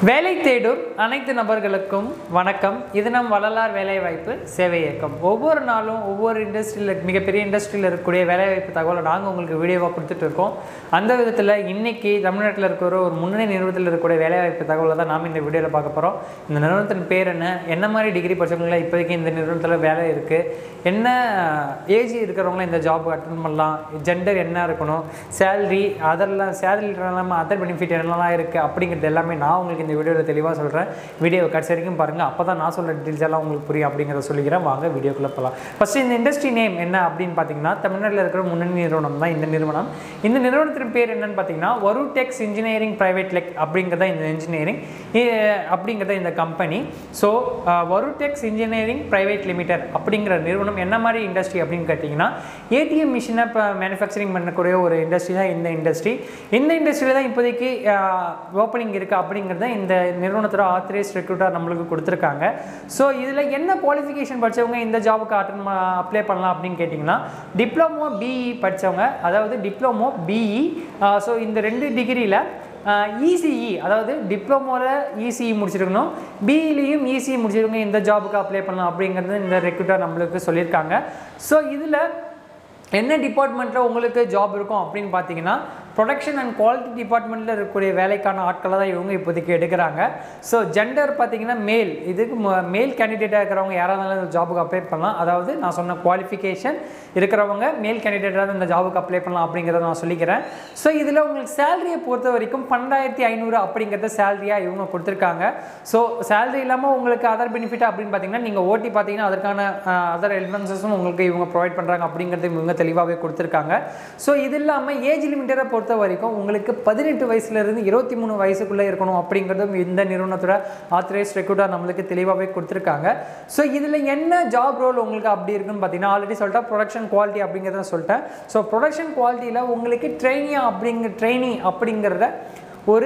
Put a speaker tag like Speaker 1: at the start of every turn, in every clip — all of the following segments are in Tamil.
Speaker 1: வேலை தேடும் அனைத்து நபர்களுக்கும் வணக்கம் இது நம் வள்ளலார் வேலைவாய்ப்பு சேவை இயக்கம் ஒவ்வொரு நாளும் ஒவ்வொரு இண்டஸ்ட்ரியில் மிகப்பெரிய இண்டஸ்ட்ரியில் இருக்கக்கூடிய வேலைவாய்ப்பு தகவலை நாங்கள் உங்களுக்கு வீடியோவாக கொடுத்துட்டு இருக்கோம் அந்த விதத்தில் இன்னைக்கு தமிழ்நாட்டில் இருக்கிற ஒரு முன்னணி நிறுவனத்தில் இருக்கக்கூடிய வேலைவாய்ப்பு தகவலை தான் நாம் இந்த வீடியோவில் பார்க்க போகிறோம் இந்த நிறுவனத்தின் பேர் என்ன என்ன மாதிரி டிகிரி படிச்சவங்களா இப்போதைக்கு இந்த நிறுவனத்தில் வேலை இருக்குது என்ன ஏஜ் இருக்கிறவங்களாம் இந்த ஜாப் அட்டன் பண்ணலாம் ஜெண்டர் என்ன இருக்கணும் சேலரி அதெல்லாம் சேலரி இல்லாமல் அதர் பெனிஃபிட் என்னெல்லாம் இருக்குது அப்படிங்கிறது எல்லாமே நான் உங்களுக்கு இந்த வீடியோவில் தெளிவாக சொல்கிறேன் வீடியோ கடைசி வரைக்கும் பாருங்கள் அப்போ தான் நான் சொல்கிற டீட்டெயில்ஸ் எல்லாம் உங்களுக்கு புரியும் அப்படிங்கிறத சொல்லிக்கிறேன் வாங்க வீடியோக்குள்ளே போகலாம் ஃபஸ்ட்டு இந்த இண்டஸ்ட்ரி நேம் என்ன அப்படின்னு பார்த்தீங்கன்னா தமிழ்நாட்டில் இருக்கிற முன்னணி நிறுவனம் தான் இந்த நிறுவனம் இந்த நிறுவனத்தின் பேர் என்னன்னு பார்த்தீங்கன்னா வரு டெக்ஸ் இன்ஜினியரிங் ப்ரைவேட் லெக் அப்படிங்கிறத இந்த இன்ஜினியரிங் அப்படிங்கிறத இந்த கம்பெனி ஸோ வருடெக்ஸ் இன்ஜினியரிங் ப்ரைவேட் லிமிடெட் அப்படிங்கிற நிறுவனம் என்ன மாதிரி இண்டஸ்ட்ரி அப்படின்னு கேட்டிங்கன்னா ஏடிஎம் மிஷினை இப்போ மேனுஃபேக்சரிங் பண்ணக்கூடிய ஒரு இண்டஸ்ட்ரி தான் இந்த இண்டஸ்ட்ரி இந்த இண்டஸ்ட்ரியில் தான் இப்போதைக்கு ஓப்பனிங் இருக்குது அப்படிங்கிறத இந்த நிறுவனத்தோட ஆத்தரைஸ் ரெக்ரூட்டர் நம்மளுக்கு கொடுத்துருக்காங்க ஸோ இதில் என்ன குவாலிஃபிகேஷன் படித்தவங்க இந்த ஜாபுக்கு அட்டன் அப்ளை பண்ணலாம் அப்படின்னு கேட்டிங்கன்னா டிப்ளமோ பிஇ படித்தவங்க அதாவது டிப்ளமோ பிஇ ஸோ இந்த ரெண்டு டிகிரியில் இசிஇ அதாவது டிப்ளமோவில் இசிஇ முடிச்சிருக்கணும் பிஇலையும் இசிஇ முடிச்சிருக்கணும் இந்த ஜாபுக்கு அப்ளை பண்ணலாம் அப்படிங்கிறது இந்த ரெக்ரூட்டர் நம்மளுக்கு சொல்லியிருக்காங்க ஸோ இதில் என்ன டிபார்ட்மெண்ட்டில் உங்களுக்கு ஜாப் இருக்கும் அப்படின்னு பார்த்தீங்கன்னா ப்ரொடக்ஷன் அண்ட் குவாலிட்டி டிபார்ட்மெண்ட்டில் இருக்கக்கூடிய வேலைக்கான ஆட்களை தான் இவங்க இப்போதைக்கு எடுக்கிறாங்க ஸோ ஜெண்டர் பார்த்தீங்கன்னா மேல் இதுக்கு மேல் கேண்டிடேட்டாக இருக்கிறவங்க யாராக இருந்தாலும் இந்த ஜாபுக்கு அப்ளை பண்ணலாம் அதாவது நான் சொன்ன குவாலிஃபிகேஷன் இருக்கிறவங்க மேல் கேண்டிடேட்டாக இந்த ஜாபுக்கு அப்ளை பண்ணலாம் அப்படிங்கிறத நான் சொல்லிக்கிறேன் ஸோ இதில் உங்களுக்கு சேலரியை பொறுத்த வரைக்கும் பன்னெண்டாயிரத்தி ஐநூறு அப்படிங்கிறத சேலரியாக இவங்க கொடுத்துருக்காங்க ஸோ சேலரி இல்லாமல் உங்களுக்கு அதர் பெனிஃபிட் அப்படின்னு பார்த்தீங்கன்னா நீங்கள் ஓட்டி பார்த்தீங்கன்னா அதற்கான அதர் எலிமென்சஸும் உங்களுக்கு இவங்க ப்ரொவைட் பண்ணுறாங்க அப்படிங்கிறது இவங்க தெளிவாகவே கொடுத்துருக்காங்க ஸோ இது இல்லாமல் ஏஜ் லிமிட்டரை பொறுத்த வரைக்கும் உங்களுக்கு பதினெட்டு வயசுலேருந்து இருபத்தி மூணு வயசுக்குள்ளே இருக்கணும் அப்படிங்கிறதும் இந்த நிறுவனத்தோட ஆத்தரைஸ் ரெக்ரூட்டர் நம்மளுக்கு தெளிவாகவே கொடுத்துருக்காங்க ஸோ இதில் என்ன ஜாப் ரோல் உங்களுக்கு அப்படி இருக்குன்னு பார்த்தீங்கன்னா ஆல்ரெடி சொல்லிட்டேன் ப்ரொடக்ஷன் குவாலிட்டி அப்படிங்கிறத சொல்லிட்டேன் ஸோ ப்ரொடக்ஷன் குவாலிட்டியில் உங்களுக்கு ட்ரைனிங் அப்படிங்கிற ட்ரைனிங் அப்படிங்கிறத ஒரு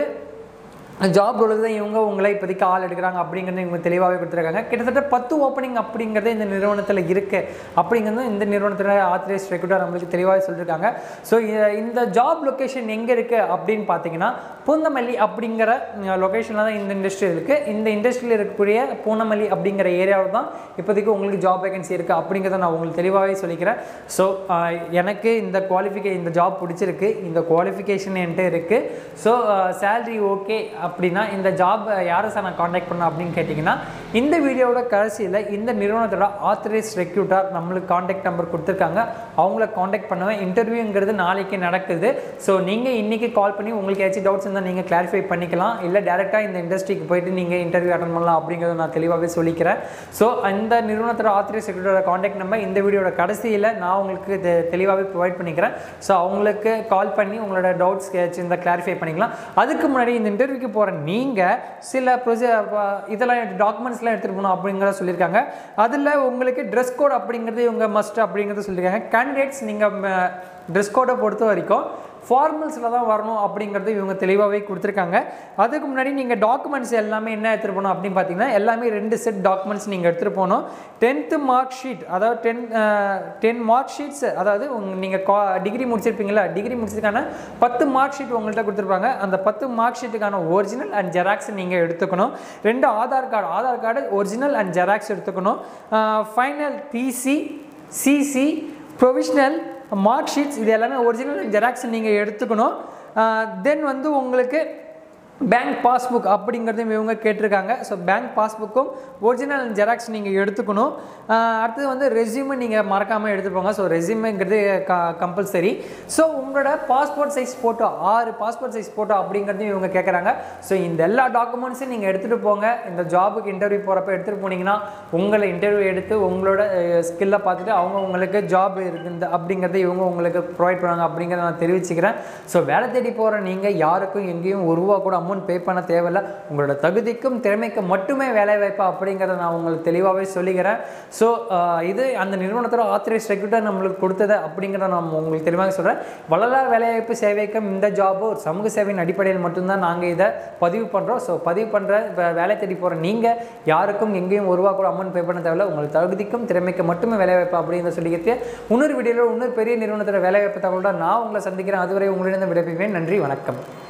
Speaker 1: ஜாப் ரோலுக்கு தான் இவங்க உங்களை இப்போதைக்கு ஆள் எடுக்கிறாங்க அப்படிங்கிறது இவங்க தெளிவாகவே கொடுத்துருக்காங்க கிட்டத்தட்ட பத்து ஓப்பனிங் அப்படிங்கிறது இந்த நிறுவனத்தில் இருக்குது அப்படிங்கிறது இந்த நிறுவனத்தில் ஆத்தரைஸ் ரெக்ரூட்டர் நம்மளுக்கு தெளிவாக சொல்லியிருக்காங்க ஸோ இந்த ஜாப் லொக்கேஷன் எங்கே இருக்குது அப்படின்னு பார்த்தீங்கன்னா பூந்தமல்லி அப்படிங்கிற லொக்கேஷனில் தான் இந்த இண்டஸ்ட்ரி இருக்குது இந்த இண்டஸ்ட்ரியில் இருக்கக்கூடிய பூந்தமல்லி அப்படிங்கிற ஏரியாவில் தான் இப்போதைக்கு உங்களுக்கு ஜாப் வேகன்சி இருக்குது அப்படிங்கிறத நான் உங்களுக்கு தெளிவாகவே சொல்லிக்கிறேன் ஸோ எனக்கு இந்த குவாலிஃபிகே இந்த ஜாப் பிடிச்சிருக்கு இந்த குவாலிஃபிகேஷன் என்கிட்ட இருக்குது ஸோ சேல்ரி ஓகே அப்படின்னா இந்த ஜாப் யாரை சார் நான் காண்டாக்ட் பண்ணேன் அப்படின்னு கேட்டிங்கன்னா இந்த வீடியோவோட கடைசியில் இந்த நிறுவனத்தோட ஆத்தரைஸ் ரெக்ரூட்டர் நம்மளுக்கு காண்டாக்ட் நம்பர் கொடுத்துருக்காங்க அவங்கள காண்டாக்ட் பண்ணுவேன் இன்டர்வியூங்கிறது நாளைக்கு நடக்குது ஸோ நீங்கள் இன்றைக்கி கால் பண்ணி உங்களுக்கு ஏதாச்சும் டவுட்ஸ் இருந்தால் நீங்கள் கிளாரிஃபை பண்ணிக்கலாம் இல்லை டேரெக்டாக இந்த இண்டஸ்ட்ரிக்கு போயிட்டு நீங்கள் இன்டர்வியூ அட்டன் பண்ணலாம் அப்படிங்கிறத நான் தெளிவாகவே சொல்லிக்கிறேன் ஸோ அந்த நிறுவனத்தோட ஆத்தரைஸ் ரெக்ரூட்டரோட காண்டாக்ட் நம்பர் இந்த வீடியோட கடைசியில் நான் உங்களுக்கு தெளிவாகவே ப்ரொவைட் பண்ணிக்கிறேன் ஸோ அவங்களுக்கு கால் பண்ணி உங்களோட டவுட்ஸ் ஏதாச்சும் இந்த கிளாரிஃபை பண்ணிக்கலாம் அதுக்கு முன்னாடி இந்த இன்டர்வியூக்கு போகிற நீங்கள் சில ப்ரொசீ இதெல்லாம் டாக்குமெண்ட்ஸ்லாம் எடுத்துகிட்டு போகணும் அப்படிங்கிறத சொல்லியிருக்காங்க அதில் உங்களுக்கு ட்ரெஸ் கோட் அப்படிங்கிறது இவங்க மஸ்ட் அப்படிங்கிறத சொல்லியிருக்காங்க கேண்டிடேட்ஸ் நீங்கள் ட்ரெஸ் கோடை பொறுத்த வரைக்கும் ஃபார்மல்ஸில் தான் வரணும் அப்படிங்கிறது இவங்க தெளிவாகவே கொடுத்துருக்காங்க அதுக்கு முன்னாடி நீங்கள் டாக்குமெண்ட்ஸ் எல்லாமே என்ன எடுத்துகிட்டு போகணும் அப்படின்னு பார்த்தீங்கன்னா எல்லாமே ரெண்டு செட் டாக்குமெண்ட்ஸ் நீங்கள் எடுத்துகிட்டு போகணும் டென்த்து மார்க் ஷீட் அதாவது டென் டென் மார்க் ஷீட்ஸ் அதாவது உங்க நீங்கள் கா டிகிரி முடிச்சிருப்பீங்களா டிகிரி முடிச்சதுக்கான பத்து மார்க் ஷீட் உங்கள்கிட்ட கொடுத்துருப்பாங்க அந்த பத்து மார்க் ஷீட்டுக்கான ஒரிஜினல் அண்ட் ஜெராக்ஸ் நீங்கள் எடுத்துக்கணும் ரெண்டு Aadhaar card Aadhaar card original and xerox எடுத்துக்கணும் final TC CC provisional mark sheets இது எல்லாமே ஒரிஜினல் ஜெராக்ஸ் நீங்கள் எடுத்துக்கணும் தென் வந்து உங்களுக்கு பேங்க் பாஸ்புக் அப்படிங்கிறதையும் இவங்க கேட்டிருக்காங்க ஸோ பேங்க் பாஸ்புக்கும் ஒரிஜினல் ஜெராக்ஸ் நீங்கள் எடுத்துக்கணும் அடுத்தது வந்து ரெஸ்யூமை நீங்கள் மறக்காமல் எடுத்துப்போங்க ஸோ ரெஸ்யூமேங்கிறது க கம்பல்சரி ஸோ உங்களோட பாஸ்போர்ட் சைஸ் ஃபோட்டோ ஆறு பாஸ்போர்ட் சைஸ் ஃபோட்டோ அப்படிங்கிறதையும் இவங்க கேட்குறாங்க ஸோ இந்த எல்லா டாக்குமெண்ட்ஸையும் நீங்கள் எடுத்துகிட்டு போங்க இந்த ஜாபுக்கு இன்டர்வியூ போகிறப்ப எடுத்துகிட்டு போனீங்கன்னா உங்களை இன்டர்வியூ எடுத்து உங்களோட ஸ்கில்லை பார்த்துட்டு அவங்க உங்களுக்கு ஜாப் இருக்குது அப்படிங்கிறத இவங்க உங்களுக்கு ப்ரொவைட் பண்ணுவாங்க அப்படிங்கிறத நான் தெரிவிச்சுக்கிறேன் ஸோ வேலை தேடி போகிற நீங்கள் யாருக்கும் எங்கேயும் ஒரு ரூபா கூட அமௌண்ட் பே பண்ண தேவையில்ல உங்களோட தகுதிக்கும் திறமைக்கும் மட்டுமே வேலை வாய்ப்பு அப்படிங்கிறத நான் உங்களுக்கு தெளிவாகவே சொல்லிக்கிறேன் ஸோ இது அந்த நிறுவனத்தோட ஆத்தரைஸ் ரெக்ரூட்டர் நம்மளுக்கு கொடுத்தது அப்படிங்கிறத நான் உங்களுக்கு தெளிவாக சொல்கிறேன் வள்ளலார் வேலைவாய்ப்பு சேவைக்கும் இந்த ஜாபு ஒரு சமூக சேவையின் அடிப்படையில் மட்டும்தான் நாங்கள் இதை பதிவு பண்ணுறோம் ஸோ பதிவு பண்ணுற இப்போ வேலை தேடி போகிற நீங்கள் யாருக்கும் எங்கேயும் ஒரு ரூபா கூட அமௌண்ட் பே பண்ண தேவையில்ல உங்களுக்கு தகுதிக்கும் திறமைக்கு மட்டுமே வேலைவாய்ப்பு அப்படிங்கிறத சொல்லிக்கிட்டு இன்னொரு வீடியோவில் இன்னொரு பெரிய நிறுவனத்தோட வேலைவாய்ப்பு தகவலோட நான் உங்களை சந்திக்கிறேன் அதுவரை உங்களிடம் விடைபெறுவேன் நன்றி வணக்கம்